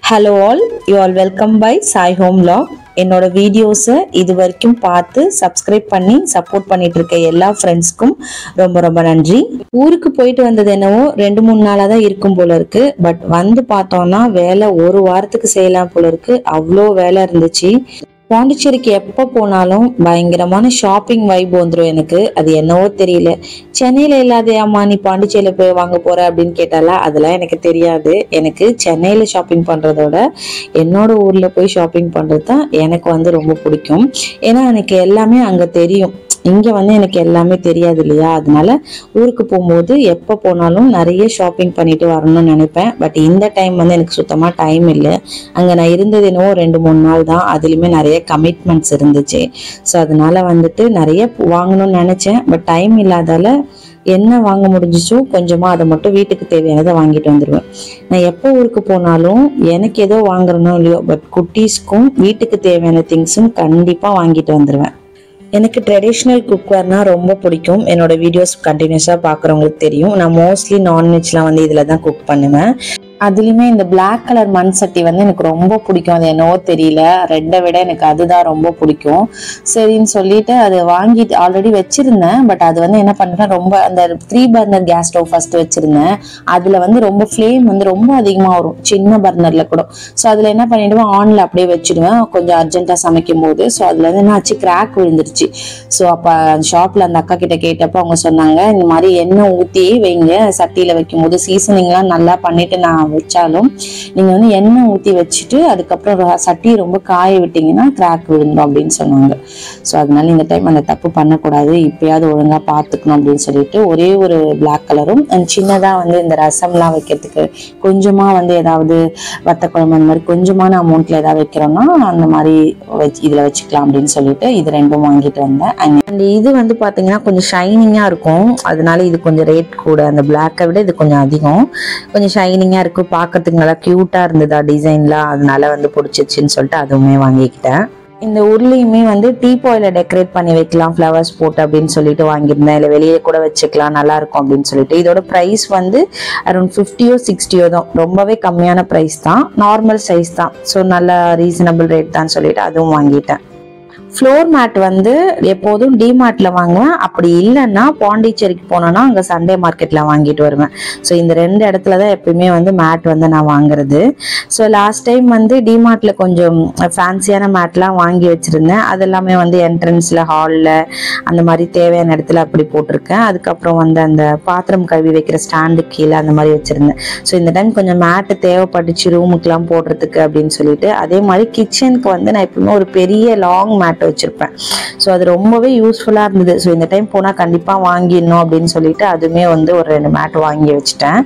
hello all you all welcome by Sai home vlog என்னோட வீடியோஸை இது வரைக்கும் பார்த்து சப்ஸ்கிரைப் பண்ணி சப்போர்ட் பண்ணிட்டு இருக்க எல்லா ஃப்ரெண்ட்ஸ்க்கும் ரொம்ப ரொம்ப நன்றி ஊருக்கு போயிட்டு வந்தது என்னவோ ரெண்டு மூணு நாளாக தான் இருக்கும் போல இருக்கு பட் வந்து பார்த்தோம்னா வேலை ஒரு வாரத்துக்கு செய்யலாம் போல இருக்கு அவ்வளோ வேலை இருந்துச்சு பாண்டிச்சேரிக்கு எப்போ போனாலும் பயங்கரமான ஷாப்பிங் வைப் வந்துடும் எனக்கு அது என்னவோ தெரியல சென்னையில் இல்லாதையாம்மா நீ பாண்டிச்சேரியில் போய் வாங்க போற அப்படின்னு கேட்டாலா அதெல்லாம் எனக்கு தெரியாது எனக்கு சென்னையில் ஷாப்பிங் பண்ணுறதோட என்னோட ஊரில் போய் ஷாப்பிங் பண்ணுறது தான் எனக்கு வந்து ரொம்ப பிடிக்கும் ஏன்னா எனக்கு எல்லாமே அங்கே தெரியும் இங்கே வந்து எனக்கு எல்லாமே தெரியாது இல்லையா அதனால ஊருக்கு போகும்போது எப்போ போனாலும் நிறைய ஷாப்பிங் பண்ணிட்டு வரணும்னு நினைப்பேன் பட் இந்த டைம் வந்து எனக்கு சுத்தமாக டைம் இல்லை அங்கே நான் இருந்தது என்னவோ ரெண்டு மூணு நாள் தான் அதுலேயுமே நிறைய கமிட்மெண்ட்ஸ் இருந்துச்சு ஸோ அதனால வந்துட்டு நிறைய வாங்கணும்னு நினச்சேன் பட் டைம் இல்லாதால என்ன வாங்க முடிஞ்சிச்சோ கொஞ்சமாக அதை மட்டும் வீட்டுக்கு தேவையானதை வாங்கிட்டு வந்துடுவேன் நான் எப்போ ஊருக்கு போனாலும் எனக்கு ஏதோ வாங்குறனோ இல்லையோ பட் குட்டீஸ்க்கும் வீட்டுக்கு தேவையான திங்ஸும் கண்டிப்பாக வாங்கிட்டு வந்துடுவேன் எனக்கு ட்ரெடிஷ்னல் குக்வேர்னா ரொம்ப பிடிக்கும் என்னோட வீடியோஸ் கண்டினியூஸாக பார்க்குறவங்களுக்கு தெரியும் நான் மோஸ்ட்லி நான்வெஜ்லாம் வந்து இதில் தான் குக் பண்ணுவேன் அதுலேயுமே இந்த Black கலர் மண் சட்டி வந்து எனக்கு ரொம்ப பிடிக்கும் அது என்னவோ தெரியல ரெட்டை விட எனக்கு அதுதான் ரொம்ப பிடிக்கும் சரின்னு சொல்லிட்டு அது வாங்கிட்டு ஆல்ரெடி வச்சிருந்தேன் பட் அது வந்து என்ன பண்ணுறேன் ரொம்ப அந்த three burner gas stove first வச்சிருந்தேன் அதில் வந்து ரொம்ப ஃப்ளேம் வந்து ரொம்ப அதிகமாக வரும் சின்ன பர்னரில் கூட ஸோ அதில் என்ன பண்ணிடுவேன் ஆனில் அப்படியே வச்சிடுவேன் கொஞ்சம் அர்ஜென்ட்டாக சமைக்கும் போது ஸோ அதில் வந்து என்ன ஆச்சு கிராக் விழுந்துருச்சு ஸோ அப்போ அந்த ஷாப்பில் அந்த அக்கா கிட்ட கேட்டப்போ அவங்க சொன்னாங்க இந்த மாதிரி எண்ணெய் ஊற்றி வைங்க சட்டியில் வைக்கும்போது சீசனிங்லாம் நல்லா பண்ணிட்டு நான் வச்சாலும் நீங்கள் வந்து எண்ணெய் ஊற்றி வச்சுட்டு அதுக்கப்புறம் ர- சட்டியை ரொம்ப காய விட்டீங்கன்னா கிராக் விழுந்துடும் அப்படின்னு சொன்னாங்க ஸோ அதனால இந்த டைம் அந்த தப்பு பண்ணக்கூடாது இப்பயாவது ஒழுங்காக பார்த்துக்கணும் அப்படின்னு சொல்லிட்டு ஒரே ஒரு பிளாக் கலரும் அண்ட் சின்னதாக வந்து இந்த ரசம்லாம் வைக்கிறதுக்கு கொஞ்சமாக வந்து ஏதாவது வத்த குழம்பு அந்த மாதிரி கொஞ்சமான அமௌண்ட்டில் ஏதாவது வைக்கிறோம்னா அந்த மாதிரி வச்சு இதில் வச்சுக்கலாம் அப்படின்னு சொல்லிட்டு இது ரெண்டும் வாங்கிட்டு வந்தேன் அண்ட் இது வந்து பார்த்தீங்கன்னா கொஞ்சம் ஷைனிங்காக இருக்கும் அதனால இது கொஞ்சம் ரேட் கூட அந்த பிளாக்கை விட இது கொஞ்சம் அதிகம் கொஞ்சம் ஷைனிங்காக இருக்கும் பார்க்கறதுக்கு நல்லா க்யூட்டாக இருந்ததா டிசைன்லாம் அதனால வந்து பிடிச்சிச்சுன்னு சொல்லிட்டு அதுவுமே வாங்கிக்கிட்டேன் இந்த உருளையுமே வந்து டீ பாயில டெக்கரேட் பண்ணி வைக்கலாம் ஃப்ளவர்ஸ் போட்டு அப்படின்னு சொல்லிட்டு வாங்கியிருந்தேன் இல்லை வெளியே கூட வச்சுக்கலாம் நல்லா இருக்கும் அப்படின்னு சொல்லிட்டு இதோட ப்ரைஸ் வந்து அரௌண்ட் ஃபிஃப்டியோ சிக்ஸ்டியோ தான் ரொம்பவே கம்மியான ப்ரைஸ் தான் நார்மல் சைஸ் தான் ஸோ நல்ல ரீசனபிள் ரேட் தான் சொல்லிட்டு அதுவும் வாங்கிட்டேன் ஃப்ளோர் மேட் வந்து எப்போதும் டிமார்ட்ல வாங்குவேன் அப்படி இல்லைன்னா பாண்டிச்சேரிக்கு போனோன்னா அங்கே சண்டே மார்க்கெட்ல வாங்கிட்டு வருவேன் ஸோ இந்த ரெண்டு இடத்துல தான் எப்பயுமே வந்து மேட் வந்து நான் வாங்குறது ஸோ லாஸ்ட் டைம் வந்து டிமார்ட்ல கொஞ்சம் ஃபேன்சியான மேட்லாம் வாங்கி வச்சிருந்தேன் அது எல்லாமே வந்து என்ட்ரன்ஸ்ல ஹாலில் அந்த மாதிரி தேவையான இடத்துல அப்படி போட்டிருக்கேன் அதுக்கப்புறம் வந்து அந்த பாத்திரம் கழுவி வைக்கிற ஸ்டாண்டு கீழே அந்த மாதிரி வச்சிருந்தேன் ஸோ இந்த டைம் கொஞ்சம் மேட்டு தேவைப்பட்டுச்சு ரூமுக்குலாம் போடுறதுக்கு அப்படின்னு சொல்லிட்டு அதே மாதிரி கிச்சனுக்கு வந்து நான் எப்பவுமே ஒரு பெரிய லாங் மேட் வச்சிருப்பேன் ஸோ அது ரொம்பவே யூஸ்ஃபுல்லாக இருந்தது ஸோ இந்த டைம் போனால் கண்டிப்பாக வாங்கிடணும் அப்படின்னு சொல்லிட்டு அதுவுமே வந்து ஒரு ரெண்டு மேட் வாங்கி வச்சுட்டேன்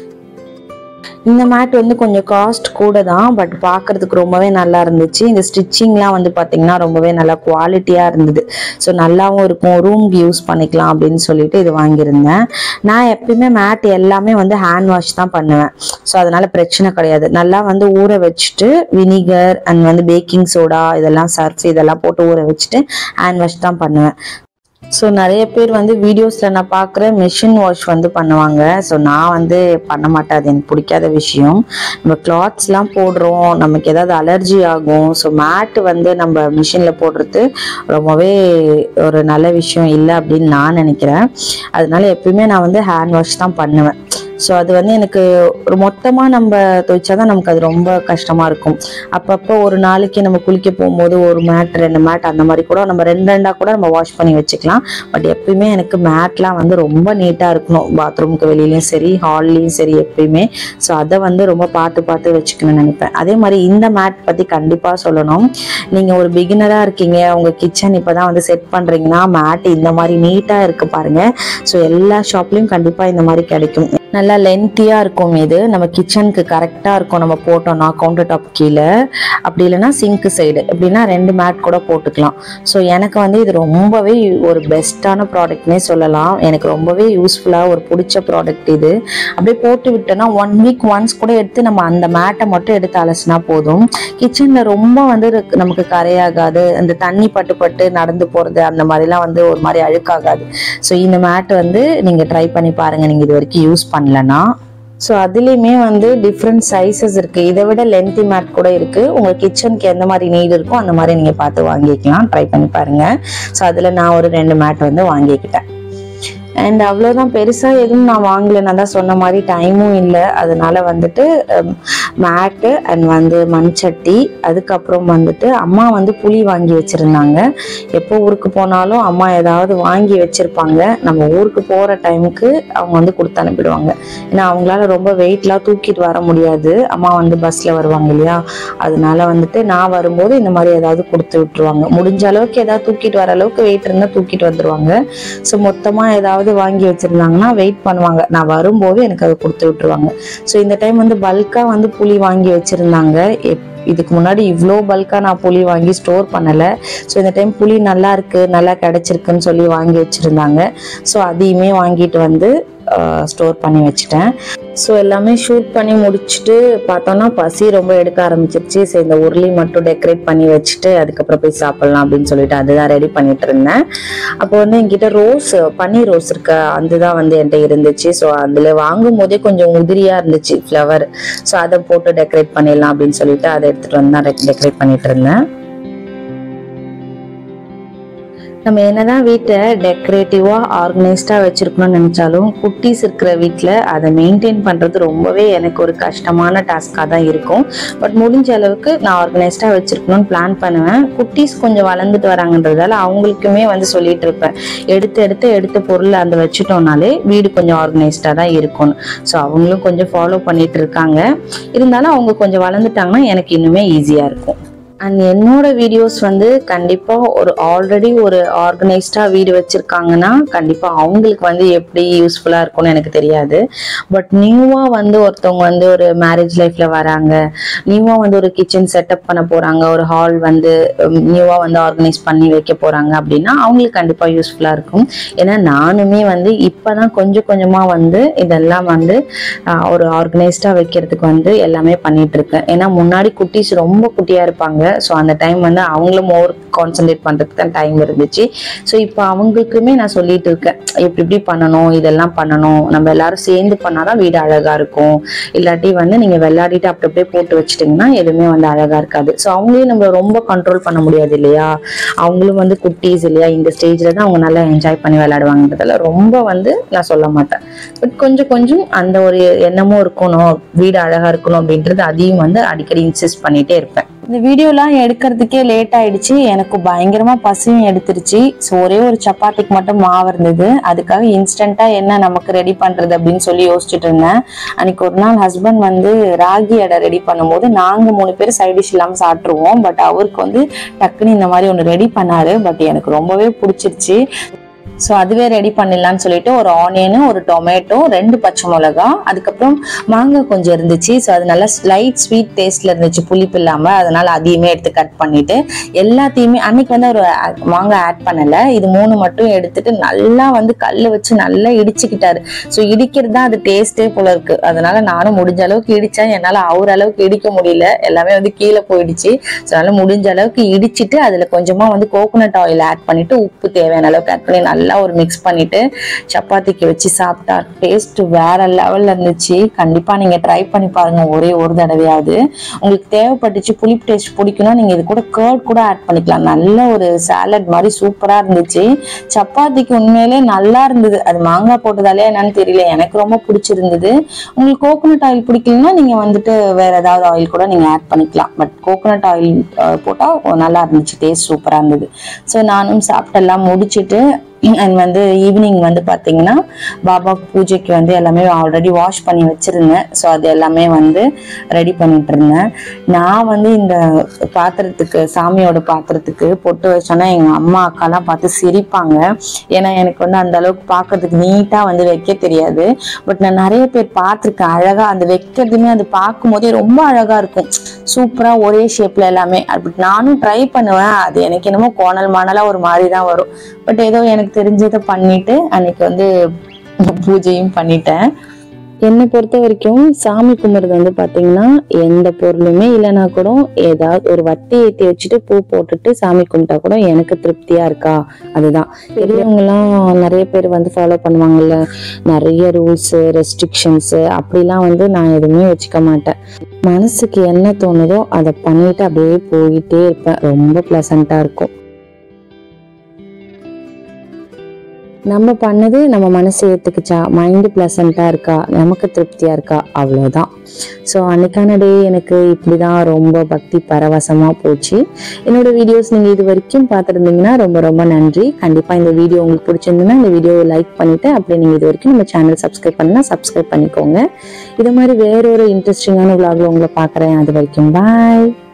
இந்த மேட் வந்து கொஞ்சம் காஸ்ட் கூட தான் பட் பார்க்கறதுக்கு ரொம்பவே நல்லா இருந்துச்சு இந்த ஸ்டிச்சிங்லாம் வந்து பார்த்தீங்கன்னா ரொம்பவே நல்லா குவாலிட்டியாக இருந்தது ஸோ நல்லாவும் இருக்கும் ரூம்க்கு யூஸ் பண்ணிக்கலாம் அப்படின்னு சொல்லிட்டு இது வாங்கியிருந்தேன் நான் எப்பயுமே மேட் எல்லாமே வந்து ஹேண்ட் வாஷ் தான் பண்ணுவேன் ஸோ அதனால பிரச்சனை கிடையாது நல்லா வந்து ஊற வச்சுட்டு வினிகர் அண்ட் வந்து பேக்கிங் சோடா இதெல்லாம் சர்ஃப் இதெல்லாம் போட்டு ஊற வச்சுட்டு ஹேண்ட் வாஷ் தான் பண்ணுவேன் ஸோ நிறைய பேர் வந்து வீடியோஸில் நான் பார்க்குற மிஷின் வாஷ் வந்து பண்ணுவாங்க ஸோ நான் வந்து பண்ண மாட்டேன் அது எனக்கு பிடிக்காத விஷயம் நம்ம கிளாத்ஸ்லாம் போடுறோம் நமக்கு ஏதாவது அலர்ஜி ஆகும் ஸோ மேட்டு வந்து நம்ம மிஷினில் போடுறது ரொம்பவே ஒரு நல்ல விஷயம் இல்லை அப்படின்னு நான் நினைக்கிறேன் அதனால எப்பயுமே நான் வந்து ஹேண்ட் வாஷ் தான் பண்ணுவேன் ஸோ அது வந்து எனக்கு ஒரு மொத்தமாக நம்ம துவைச்சாதான் நமக்கு அது ரொம்ப கஷ்டமாக இருக்கும் அப்பப்போ ஒரு நாளைக்கு நம்ம குளிக்க போகும்போது ஒரு மேட் ரெண்டு மேட் அந்த மாதிரி கூட நம்ம ரெண்டு ரெண்டாக கூட நம்ம வாஷ் பண்ணி வச்சுக்கலாம் பட் எப்பயுமே எனக்கு மேட்லாம் வந்து ரொம்ப நீட்டாக இருக்கணும் பாத்ரூமுக்கு வெளியிலயும் சரி ஹால்லையும் சரி எப்பயுமே ஸோ அதை வந்து ரொம்ப பார்த்து பார்த்து வச்சுக்கணும்னு நினைப்பேன் அதே மாதிரி இந்த மேட் பற்றி கண்டிப்பாக சொல்லணும் நீங்கள் ஒரு பிகினராக இருக்கீங்க உங்கள் கிச்சன் இப்போ தான் வந்து செட் பண்ணுறீங்கன்னா மேட் இந்த மாதிரி நீட்டாக இருக்கு பாருங்க ஸோ எல்லா ஷாப்லேயும் கண்டிப்பாக இந்த மாதிரி கிடைக்கும் நல்லா லென்த்தியாக இருக்கும் இது நம்ம கிச்சனுக்கு கரெக்டாக இருக்கும் நம்ம போட்டோம்னா கவுண்டர் டாப் கீழே அப்படி இல்லைன்னா சிங்க்கு சைடு அப்படின்னா ரெண்டு மேட் கூட போட்டுக்கலாம் ஸோ எனக்கு வந்து இது ரொம்பவே ஒரு பெஸ்ட்டான ப்ராடக்ட்னே சொல்லலாம் எனக்கு ரொம்பவே யூஸ்ஃபுல்லாக ஒரு பிடிச்ச ப்ராடக்ட் இது அப்படியே போட்டு விட்டோன்னா ஒன் வீக் ஒன்ஸ் கூட எடுத்து நம்ம அந்த மேட்டை மட்டும் எடுத்து அலசினா போதும் கிச்சனில் ரொம்ப வந்து இருக்கு- நமக்கு கரையாகாது அந்த தண்ணி பட்டு பட்டு நடந்து போகிறது அந்த மாதிரிலாம் வந்து ஒரு மாதிரி அழுக்காகாது ஸோ இந்த மேட் வந்து நீங்கள் ட்ரை பண்ணி பாருங்கள் நீங்கள் இது வரைக்கும் யூஸ் பண்ணலன்னா ஸோ அதுலேயுமே வந்து டிஃப்ரெண்ட் சைஸஸ் இருக்கு இதை விட லென்த்தி மேட் கூட இருக்கு உங்க கிச்சனுக்கு எந்த மாதிரி நீட் இருக்கோ அந்த மாதிரி நீங்க பார்த்து வாங்கிக்கலாம் ட்ரை பண்ணி பாருங்க ஸோ அதில் நான் ஒரு ரெண்டு மேட் வந்து வாங்கிக்கிட்டேன் அண்ட் அவ்வளோதான் பெருசாக எதுவும் நான் வாங்கலை நான் தான் சொன்ன மாதிரி டைமும் இல்லை அதனால வந்துட்டு மேட்டு அண்ட் வந்து மண் சட்டி அதுக்கப்புறம் வந்துட்டு அம்மா வந்து புளி வாங்கி வச்சுருந்தாங்க எப்போ ஊருக்கு போனாலும் அம்மா ஏதாவது வாங்கி வச்சுருப்பாங்க நம்ம ஊருக்கு போகிற டைமுக்கு அவங்க வந்து கொடுத்து அனுப்பிடுவாங்க ஏன்னா அவங்களால ரொம்ப வெயிட்லாம் தூக்கிட்டு வர முடியாது அம்மா வந்து பஸ்ஸில் வருவாங்க இல்லையா அதனால வந்துட்டு நான் வரும்போது இந்த மாதிரி ஏதாவது கொடுத்து விட்டுருவாங்க முடிஞ்ச அளவுக்கு ஏதாவது தூக்கிட்டு வர அளவுக்கு வெயிட் இருந்தால் தூக்கிட்டு வந்துருவாங்க ஸோ மொத்தமாக ஏதாவது வாங்கி வச்சுருந்தாங்கன்னா வெயிட் பண்ணுவாங்க நான் வரும்போது எனக்கு அதை கொடுத்து விட்டுருவாங்க ஸோ இந்த டைம் வந்து பல்காக வந்து புளி வாங்கி வச்சுருந்தாங்க எப் இதுக்கு முன்னாடி இவ்வளோ பல்காக நான் புளி வாங்கி ஸ்டோர் பண்ணலை ஸோ இந்த டைம் புளி நல்லா இருக்கு நல்லா கிடைச்சிருக்குன்னு சொல்லி வாங்கி வச்சுருந்தாங்க ஸோ அதையுமே வாங்கிட்டு வந்து ஸ்டோர் பண்ணி வச்சுட்டேன் ஸோ எல்லாமே ஷூட் பண்ணி முடிச்சுட்டு பார்த்தோன்னா பசி ரொம்ப எடுக்க ஆரம்பிச்சிருச்சு சரி இந்த உருளி மட்டும் டெக்கரேட் பண்ணி வச்சுட்டு அதுக்கப்புறம் போய் சாப்பிட்லாம் அப்படின்னு சொல்லிட்டு அதுதான் ரெடி பண்ணிட்டு இருந்தேன் அப்போ வந்து என்கிட்ட ரோஸ் பன்னீர் ரோஸ் இருக்க அதுதான் வந்து என்கிட்ட இருந்துச்சு ஸோ அதில் வாங்கும் போதே கொஞ்சம் உதிரியாக இருந்துச்சு ஃப்ளவர் ஸோ அதை போட்டு டெக்கரேட் பண்ணிடலாம் அப்படின்னு சொல்லிட்டு அதை எடுத்துகிட்டு வந்து தான் டெக்கரேட் பண்ணிட்டு இருந்தேன் நம்ம என்னதான் வீட்டை டெக்கரேட்டிவாக ஆர்கனைஸ்டாக வச்சுருக்கணும்னு நினச்சாலும் குட்டீஸ் இருக்கிற வீட்டில் அதை மெயின்டைன் பண்ணுறது ரொம்பவே எனக்கு ஒரு கஷ்டமான டாஸ்காக தான் இருக்கும் பட் முடிஞ்ச அளவுக்கு நான் ஆர்கனைஸ்டாக வச்சுருக்கணும்னு பிளான் பண்ணுவேன் குட்டீஸ் கொஞ்சம் வளர்ந்துட்டு வராங்கன்றதால அவங்களுக்குமே வந்து சொல்லிட்டு இருப்பேன் எடுத்து எடுத்து எடுத்த பொருள் அந்த வச்சுட்டோம்னாலே வீடு கொஞ்சம் ஆர்கனைஸ்டாக தான் இருக்கும் ஸோ அவங்களும் கொஞ்சம் ஃபாலோ பண்ணிட்டு இருக்காங்க இருந்தாலும் அவங்க கொஞ்சம் வளர்ந்துட்டாங்கன்னா எனக்கு இன்னுமே ஈஸியாக இருக்கும் அண்ட் என்னோட வீடியோஸ் வந்து கண்டிப்பாக ஒரு ஆல்ரெடி ஒரு ஆர்கனைஸ்டாக வீடு வச்சுருக்காங்கன்னா கண்டிப்பாக அவங்களுக்கு வந்து எப்படி யூஸ்ஃபுல்லாக இருக்கும்னு எனக்கு தெரியாது பட் நியூவாக வந்து ஒருத்தவங்க வந்து ஒரு மேரேஜ் லைஃப்பில் வராங்க நியூவாக வந்து ஒரு கிச்சன் செட்டப் பண்ண போகிறாங்க ஒரு ஹால் வந்து நியூவாக வந்து ஆர்கனைஸ் பண்ணி வைக்க போகிறாங்க அப்படின்னா அவங்களுக்கு கண்டிப்பாக யூஸ்ஃபுல்லாக இருக்கும் ஏன்னா நானுமே வந்து இப்போ தான் கொஞ்சம் கொஞ்சமாக வந்து இதெல்லாம் வந்து ஆஹ், ஒரு ஆர்கனைஸ்டாக வைக்கிறதுக்கு வந்து எல்லாமே பண்ணிட்டு இருக்கேன் ஏன்னா முன்னாடி குட்டீஸ் ரொம்ப குட்டியாக இருப்பாங்க ஸோ அந்த டைம் வந்து அவங்களும் மோர் கான்சென்ட்ரேட் பண்ணுறதுக்கு தான் டைம் இருந்துச்சு ஸோ இப்போ அவங்களுக்குமே நான் சொல்லிட்டு இருக்கேன் இப்படி இப்படி பண்ணணும் இதெல்லாம் பண்ணணும் நம்ம எல்லாரும் சேர்ந்து பண்ணாதான் வீடு அழகா இருக்கும் இல்லாட்டி வந்து நீங்க விளையாடிட்டு அப்படி அப்படியே போட்டு வச்சிட்டிங்கன்னா எதுவுமே வந்து அழகா இருக்காது ஸோ அவங்களையும் நம்ம ரொம்ப கண்ட்ரோல் பண்ண முடியாது இல்லையா அவங்களும் வந்து குட்டீஸ் இல்லையா இந்த ஸ்டேஜ்ல தான் அவங்க நல்லா என்ஜாய் பண்ணி விளையாடுவாங்கன்றதால ரொம்ப வந்து நான் சொல்ல மாட்டேன் பட் கொஞ்சம் கொஞ்சம் அந்த ஒரு எண்ணமும் இருக்கணும் வீடு அழகா இருக்கணும் அப்படின்றது அதையும் வந்து அடிக்கடி இன்சிஸ்ட் பண்ணிட்டே இருப்பேன் இந்த வீடியோலாம் எடுக்கிறதுக்கே லேட் ஆயிடுச்சு எனக்கு பயங்கரமா பசியும் எடுத்துருச்சு ஸோ ஒரே ஒரு சப்பாத்திக்கு மட்டும் மாவு இருந்தது அதுக்காக இன்ஸ்டண்டா என்ன நமக்கு ரெடி பண்றது அப்படின்னு சொல்லி யோசிச்சுட்டு இருந்தேன் அன்னைக்கு ஒரு நாள் ஹஸ்பண்ட் வந்து ராகி அடை ரெடி பண்ணும்போது நாங்க மூணு பேர் சைட் டிஷ் இல்லாம சாப்பிட்ருவோம் பட் அவருக்கு வந்து டக்குன்னு இந்த மாதிரி ஒன்று ரெடி பண்ணாரு பட் எனக்கு ரொம்பவே பிடிச்சிருச்சு ஸோ அதுவே ரெடி பண்ணிடலாம்னு சொல்லிட்டு ஒரு ஆனியனு ஒரு டொமேட்டோ ரெண்டு பச்சை மிளகா அதுக்கப்புறம் மாங்காய் கொஞ்சம் இருந்துச்சு ஸோ அது நல்லா லைட் ஸ்வீட் டேஸ்ட்ல இருந்துச்சு புளிப்பு இல்லாமல் அதனால அதையுமே எடுத்து கட் பண்ணிட்டு எல்லாத்தையுமே அன்னைக்கு வந்து ஒரு அ- மாங்காய் ஆட் பண்ணலை இது மூணு மட்டும் எடுத்துட்டு நல்லா வந்து கல் வச்சு நல்லா இடிச்சுக்கிட்டாரு ஸோ இடிக்கிறது தான் அது டேஸ்டே போல இருக்கு அதனால நானும் முடிஞ்ச அளவுக்கு இடிச்சேன் என்னால் அவர் அளவுக்கு இடிக்க முடியல எல்லாமே வந்து கீழே போயிடுச்சு ஸோ அதனால முடிஞ்ச அளவுக்கு இடிச்சிட்டு அதில் கொஞ்சமாக வந்து கோகோனட் ஆயில் ஆட் பண்ணிட்டு உப்பு தேவையான அளவுக்கு ஆட் பண்ணி நல்லா ஒரு மிக்ஸ் பண்ணிட்டு சப்பாத்திக்கு வச்சு சாப்பிட்டா டேஸ்ட் வேற லெவல்ல இருந்துச்சு கண்டிப்பா நீங்க ட்ரை பண்ணி பாருங்க ஒரே ஒரு தடவையாவது உங்களுக்கு தேவைப்பட்டுச்சு புளிப்பு டேஸ்ட் பிடிக்கும்னா நீங்க இது கூட கேர்ட் கூட ஆட் பண்ணிக்கலாம் நல்ல ஒரு சாலட் மாதிரி சூப்பரா இருந்துச்சு சப்பாத்திக்கு உண்மையிலே நல்லா இருந்தது அது மாங்காய் போட்டதாலே என்னன்னு தெரியல எனக்கு ரொம்ப பிடிச்சிருந்தது உங்களுக்கு கோகோனட் ஆயில் பிடிக்கலன்னா நீங்க வந்துட்டு வேற ஏதாவது ஆயில் கூட நீங்க ஆட் பண்ணிக்கலாம் பட் கோகோனட் ஆயில் போட்டா நல்லா இருந்துச்சு டேஸ்ட் சூப்பரா இருந்தது ஸோ நானும் சாப்பிட்டெல்லாம் முடிச்சிட்டு அண்ட் வந்து ஈவினிங் வந்து பார்த்தீங்கன்னா பாபா பூஜைக்கு வந்து எல்லாமே ஆல்ரெடி வாஷ் பண்ணி வச்சிருந்தேன் ஸோ அது எல்லாமே வந்து ரெடி பண்ணிட்டு இருந்தேன் நான் வந்து இந்த பாத்திரத்துக்கு சாமியோட பாத்திரத்துக்கு பொட்டு வச்சோன்னா எங்கள் அம்மா அக்காலாம் பார்த்து சிரிப்பாங்க ஏன்னா எனக்கு வந்து அந்த அளவுக்கு பார்க்கறதுக்கு நீட்டாக வந்து வைக்க தெரியாது பட் நான் நிறைய பேர் பார்த்துருக்கேன் அழகாக அந்த வைக்கிறதுமே அது பார்க்கும் போதே ரொம்ப அழகாக இருக்கும் சூப்பராக ஒரே ஷேப்பில் எல்லாமே அப்படி நானும் ட்ரை பண்ணுவேன் அது எனக்கு என்னமோ கோணல் மாணலாக ஒரு மாதிரி தான் வரும் பட் ஏதோ எனக்கு தெரிஞ்சதை பண்ணிட்டு அன்னைக்கு வந்து பூஜையும் பண்ணிட்டேன் என்னை பொறுத்த வரைக்கும் சாமி கும்பிட்றது வந்து பார்த்தீங்கன்னா எந்த பொருளுமே இல்லைனா கூட ஏதாவது ஒரு வத்தி ஏற்றி வச்சுட்டு பூ போட்டுட்டு சாமி கும்பிட்டா கூட எனக்கு திருப்தியா இருக்கா அதுதான் பெரியவங்கலாம் நிறைய பேர் வந்து ஃபாலோ பண்ணுவாங்கல்ல நிறைய ரூல்ஸு ரெஸ்ட்ரிக்ஷன்ஸு அப்படிலாம் வந்து நான் எதுவுமே வச்சுக்க மாட்டேன் மனசுக்கு என்ன தோணுதோ அதை பண்ணிட்டு அப்படியே போயிட்டே இருப்பேன் ரொம்ப ப்ளசண்ட்டாக இருக்கும் நம்ம பண்ணது நம்ம மனசு ஏற்றுக்குச்சா மைண்டு ப்ளசண்ட்டாக இருக்கா நமக்கு திருப்தியாக இருக்கா அவ்வளோதான் ஸோ அன்னைக்கான டே எனக்கு இப்படி தான் ரொம்ப பக்தி பரவசமாக போச்சு என்னோட வீடியோஸ் நீங்கள் இது வரைக்கும் பார்த்துருந்தீங்கன்னா ரொம்ப ரொம்ப நன்றி கண்டிப்பாக இந்த வீடியோ உங்களுக்கு பிடிச்சிருந்ததுன்னா இந்த வீடியோவை லைக் பண்ணிவிட்டு அப்படியே நீங்கள் இது வரைக்கும் நம்ம சேனல் சப்ஸ்கிரைப் பண்ணால் சப்ஸ்கிரைப் பண்ணிக்கோங்க இது மாதிரி வேற ஒரு இன்ட்ரெஸ்டிங்கான விலாகில் உங்களை பார்க்குறேன் அது வரைக்கும் பாய்